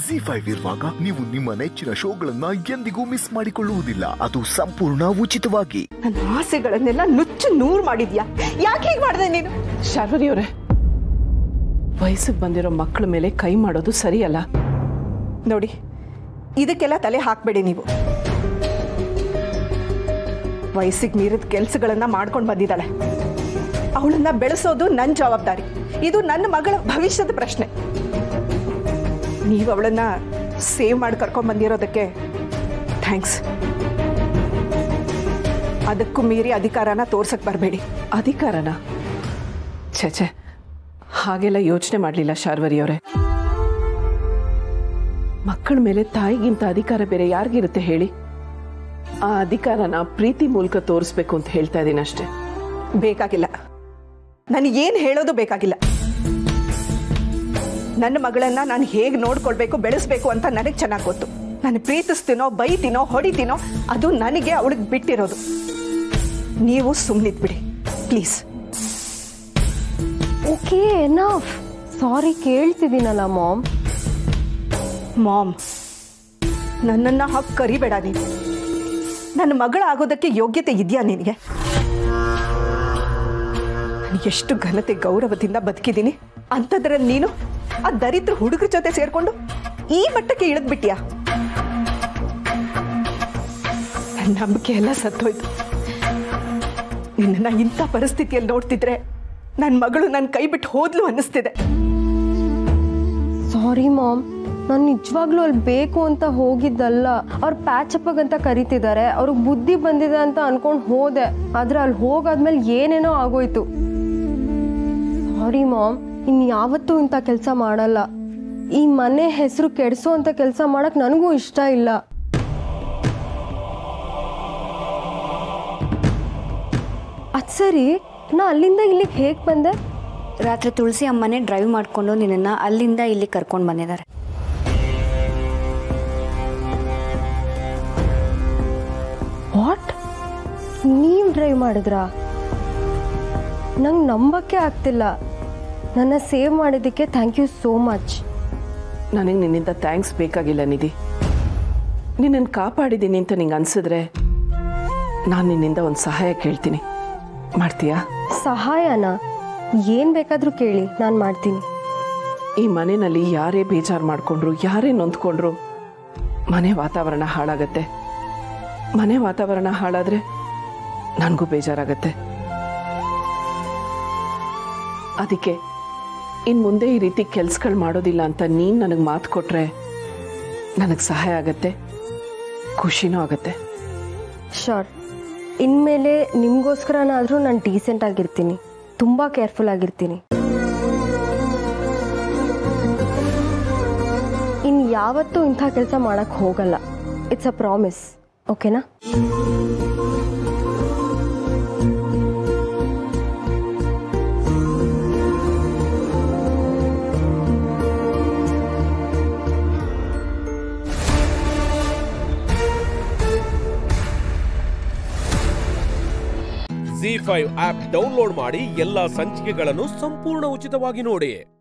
G five ಇರುವಾಗ ನೀವು ನಿಮ್ಮ ನೆಚ್ಚಿನ ಶೋಗಳನ್ನ ಎಂದಿಗೂ ಮಿಸ್ ಮಾಡಿಕೊಳ್ಳುವುದಿಲ್ಲ ಅದು ಸಂಪೂರ್ಣ ಉಚಿತವಾಗಿ ನನ್ನ ಆಸೆಗಳನ್ನೆಲ್ಲ ನುಚ್ಚು ನೂರು ಮಾಡಿದ್ಯಾ ಯಾಕೆ ಹೀಗೆ ಮಾಡಿದೆ ನೀನು ಶಾರ್ವರಿ ಅವರೇ ವಯಸ್ಸಿಗೆ ಬಂದಿರೋ ಮಕ್ಕಳ ಮೇಲೆ ಕೈ ಮಾಡೋದು ಸರಿಯಲ್ಲ ನೋಡಿ ಇದಕ್ಕೆಲ್ಲ ತಲೆ ಹಾಕಬೇಡಿ ನೀವು ವಯಸ್ಸಿಗೆ ಮೀರಿದ ಕೆಲಸಗಳನ್ನ ಮಾಡ್ಕೊಂಡು ಬಂದಿದ್ದಾಳೆ ಅವಳನ್ನ ಬೆಳೆಸೋದು ನನ್ನ ಜವಾಬ್ದಾರಿ ಇದು ನನ್ನ ಮಗಳ ಭವಿಷ್ಯದ ಪ್ರಶ್ನೆ ನೀವು ಅವಳನ್ನ ಸೇವ್ ಮಾಡಿ ಕರ್ಕೊಂಡು ಬಂದಿರೋದಕ್ಕೆ ಥ್ಯಾಂಕ್ಸ್ ಅದಕ್ಕೂ ಮೀರಿ ಅಧಿಕಾರನ ತೋರ್ಸಕ್ ಬರಬೇಡಿ ಅಧಿಕಾರನ ಛೆ ಛೆ ಹಾಗೆಲ್ಲ ಯೋಚನೆ ಮಾಡಲಿಲ್ಲ ಶಾರ್ವರಿ ಅವರೇ ಮಕ್ಕಳ ಮೇಲೆ ತಾಯಿಗಿಂತ ಅಧಿಕಾರ ಬೇರೆ ಯಾರಿಗಿರುತ್ತೆ ಹೇಳಿ ಆ ಅಧಿಕಾರನ ಪ್ರೀತಿ ಮೂಲಕ ತೋರಿಸ್ಬೇಕು ಅಂತ ಹೇಳ್ತಾ ಇದ್ದೀನಿ ಅಷ್ಟೇ ಬೇಕಾಗಿಲ್ಲ ನನಗೇನು ಹೇಳೋದು ಬೇಕಾಗಿಲ್ಲ ನನ್ನ ಮಗಳನ್ನ ನಾನು ಹೇಗೆ ನೋಡ್ಕೊಳ್ಬೇಕು ಬೆಳೆಸ್ಬೇಕು ಅಂತ ನನಗೆ ಚೆನ್ನಾಗಿ ಗೊತ್ತು ನಾನು ಪ್ರೀತಿಸ್ತೀನೋ ಬೈತೀನೋ ಹೊಡಿತೀನೋ ಅದು ನನಗೆ ಅವಳಿಗೆ ಬಿಟ್ಟಿರೋದು ನೀವು ಸುಮ್ಮನಿದ್ಬಿಡಿ ಪ್ಲೀಸ್ ಓಕೆ ಎನಫ್ ಸಾರಿ ಕೇಳ್ತಿದ್ದೀನಲ್ಲ ಮಾಮ್ ಮಾಮ್ ನನ್ನನ್ನು ಹಾಕಿ ಕರಿಬೇಡ ನೀನು ನನ್ನ ಮಗಳಾಗೋದಕ್ಕೆ ಯೋಗ್ಯತೆ ಇದೆಯಾ ನಿನಗೆ ನಾನು ಎಷ್ಟು ಘನತೆ ಗೌರವದಿಂದ ಬದುಕಿದ್ದೀನಿ ಅಂಥದ್ರಲ್ಲಿ ನೀನು ಆ ದರಿದ್ರ ಹುಡುಗರ ಜೊತೆ ಸೇರ್ಕೊಂಡು ಈ ಮಟ್ಟಕ್ಕೆ ಇಳಿದ್ಬಿಟ್ಯಾ ನನ್ನ ನಂಬಿಕೆ ಎಲ್ಲ ಸತ್ತೋಯ್ತು ನಿನ್ನನ್ನು ಇಂಥ ಪರಿಸ್ಥಿತಿಯಲ್ಲಿ ನೋಡ್ತಿದ್ರೆ ನನ್ನ ಮಗಳು ನನ್ನ ಕೈ ಬಿಟ್ಟು ಹೋದ್ಲು ಅನ್ನಿಸ್ತಿದೆ ಸಾರಿ ಮಾಮ್ ನಾನು ನಿಜವಾಗ್ಲೂ ಅಲ್ಲಿ ಬೇಕು ಅಂತ ಹೋಗಿದ್ದಲ್ಲ ಅವ್ರು ಪ್ಯಾಚಪ್ಪಗ್ ಅಂತ ಕರಿತಿದ್ದಾರೆ ಅವ್ರಿಗೆ ಬುದ್ಧಿ ಬಂದಿದೆ ಅಂತ ಅನ್ಕೊಂಡು ಹೋದೆ ಆದ್ರೆ ಅಲ್ಲಿ ಹೋಗಾದ್ಮೇಲೆ ಏನೇನೋ ಆಗೋಯ್ತು ಸಾರಿ ಮಾಮ್ ಇನ್ ಯಾವತ್ತೂ ಇಂಥ ಕೆಲಸ ಮಾಡಲ್ಲ ಈ ಮನೆ ಹೆಸರು ಕೆಡಿಸೋ ಅಂತ ಕೆಲಸ ಮಾಡಕ್ ನನಗೂ ಇಷ್ಟ ಇಲ್ಲ ಅದ್ ಸರಿ ನಾ ಅಲ್ಲಿಂದ ಇಲ್ಲಿಗೆ ಹೇಗೆ ಬಂದೆ ರಾತ್ರಿ ತುಳಸಿ ಅಮ್ಮನೇ ಡ್ರೈವ್ ಮಾಡಿಕೊಂಡು ನಿನ್ನನ್ನು ಅಲ್ಲಿಂದ ಇಲ್ಲಿ ಕರ್ಕೊಂಡು ಬಂದಿದ್ದಾರೆ ವಾಟ್ ನೀವು ಡ್ರೈವ್ ಮಾಡಿದ್ರಾ ನಂಗೆ ನಂಬಕ್ಕೆ ಆಗ್ತಿಲ್ಲ ನನ್ನ ಸೇವ್ ಮಾಡಿದ್ದಕ್ಕೆ ಥ್ಯಾಂಕ್ ಯು ಸೋ ಮಚ್ ನನಗೆ ನಿನ್ನಿಂದ ಥ್ಯಾಂಕ್ಸ್ ಬೇಕಾಗಿಲ್ಲ ನಿಧಿ ನಿನ್ನನ್ನು ಕಾಪಾಡಿದ್ದೀನಿ ಅಂತ ನಿಂಗೆ ಅನ್ಸಿದ್ರೆ ನಾನು ನಿನ್ನಿಂದ ಒಂದು ಸಹಾಯ ಕೇಳ್ತೀನಿ ಮಾಡ್ತೀಯಾ ಸಹಾಯನ ಏನು ಬೇಕಾದರೂ ಕೇಳಿ ನಾನು ಮಾಡ್ತೀನಿ ಈ ಮನೆಯಲ್ಲಿ ಯಾರೇ ಬೇಜಾರು ಮಾಡಿಕೊಂಡ್ರು ಯಾರೇ ನೊಂದ್ಕೊಂಡ್ರು ಮನೆ ವಾತಾವರಣ ಹಾಳಾಗತ್ತೆ ಮನೆ ವಾತಾವರಣ ಹಾಳಾದ್ರೆ ನನಗೂ ಬೇಜಾರಾಗತ್ತೆ ಅದಕ್ಕೆ ಇನ್ನು ಮುಂದೆ ಈ ರೀತಿ ಕೆಲ್ಸಗಳು ಮಾಡೋದಿಲ್ಲ ಅಂತ ನೀನು ನನಗೆ ಮಾತು ಕೊಟ್ರೆ ನನಗೆ ಸಹಾಯ ಆಗತ್ತೆ ಖುಷಿನೂ ಆಗತ್ತೆ ಶೋರ್ ಇನ್ಮೇಲೆ ನಿಮಗೋಸ್ಕರನಾದರೂ ನಾನು ಡೀಸೆಂಟ್ ಆಗಿರ್ತೀನಿ ತುಂಬ ಕೇರ್ಫುಲ್ ಆಗಿರ್ತೀನಿ ಇನ್ನು ಯಾವತ್ತೂ ಇಂಥ ಕೆಲಸ ಮಾಡೋಕ್ಕೆ ಹೋಗಲ್ಲ ಇಟ್ಸ್ ಅ ಪ್ರಾಮಿಸ್ ಓಕೆನಾ ಜಿ ಫೈವ್ ಆಪ್ ಡೌನ್ಲೋಡ್ ಮಾಡಿ ಎಲ್ಲಾ ಸಂಚಿಕೆಗಳನ್ನು ಸಂಪೂರ್ಣ ಉಚಿತವಾಗಿ ನೋಡಿ